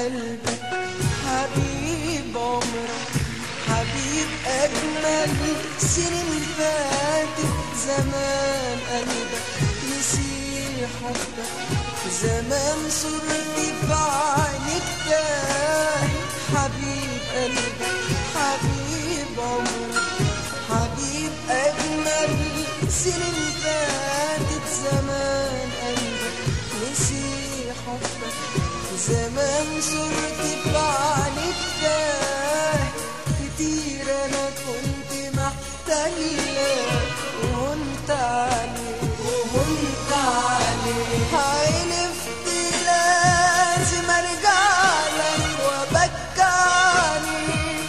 قلبك حبيب عمرك حبيب أجمل سنين فاتت زمان قلبك نسي حبك زمان صرت في عينك تاه حبيب قلبك حبيب عمرك حبيب أجمل سنين فاتت زمان قلبك نسي حبك زمان صرت في عينك تاه كتير أنا كنت محتاجلك وهنت عليك وهنت عليك حلفت لازم أرجع لك وأبكاني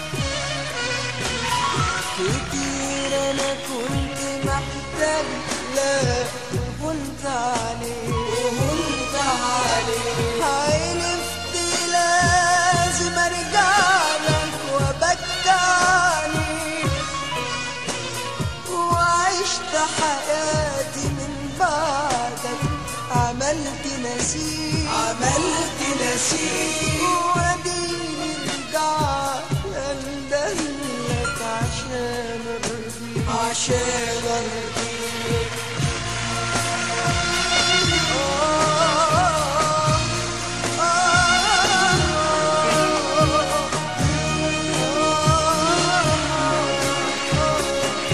كتير انا كنت محتاج لا وهنت عليك وهنت عليك حلفت لازم ارجع لك وبكاني وعشت حياتي من بعدك عملت نسيب عملت نسيب واديني رجعت اندهلك عشان ارضيك عشان ارضيك آه، آه، آه، آه.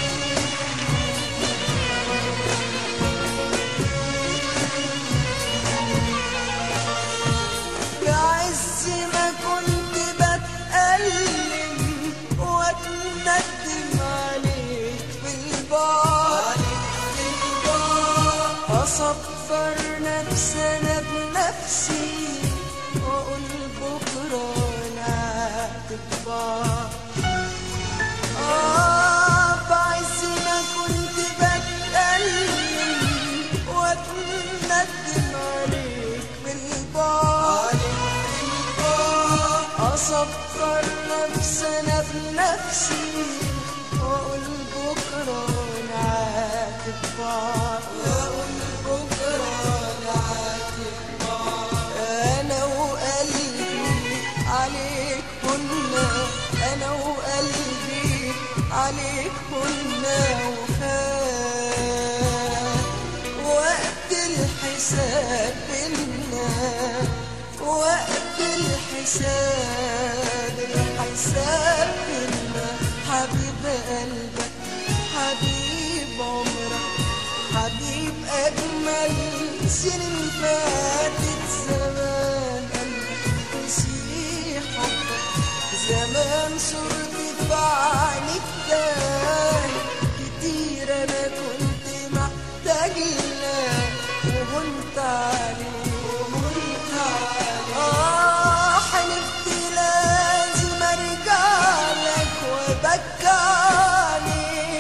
بعز ما كنت بتألم واتندم عليك بالبعد أصبر نفسي أنا بنفسي وأقول بكرة نعاتب بعض آه بعز ما كنت بتألم واتندم عليك بالبعد أصبر نفسي أنا بنفسي وأقول بكرة نعاتب بعض وأقول بكرة نعاتب بعض أنا وقلبي عليك كنا أنا وقلبي عليك كنا وفات وقت الحساب بينا وقت الحساب الحساب بينا حبيب قلبك حبيب عمرك حبيب أجمل سنين فاتت زمان قلبك نسي حبك زمان صرت في عينك تاني كتير أنا كنت محتاج لك وهنت عليك وهنت عليك آه حلفت لازم أرجع لك وبكاني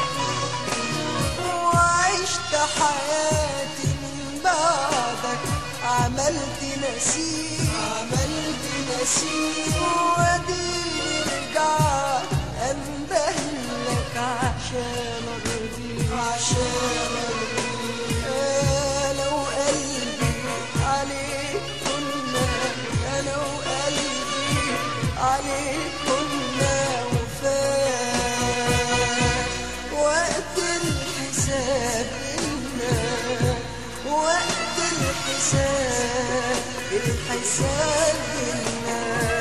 وعشت حياتي من بعدك عملت نسيب عملت نسيب واديني رجعت اندهلك عشان ارضيك عشان ارضيك انا وقلبي عليك كنا انا وقلبي عليك كنا وفات وقت الحساب بينا وقت الحساب الحساب بينا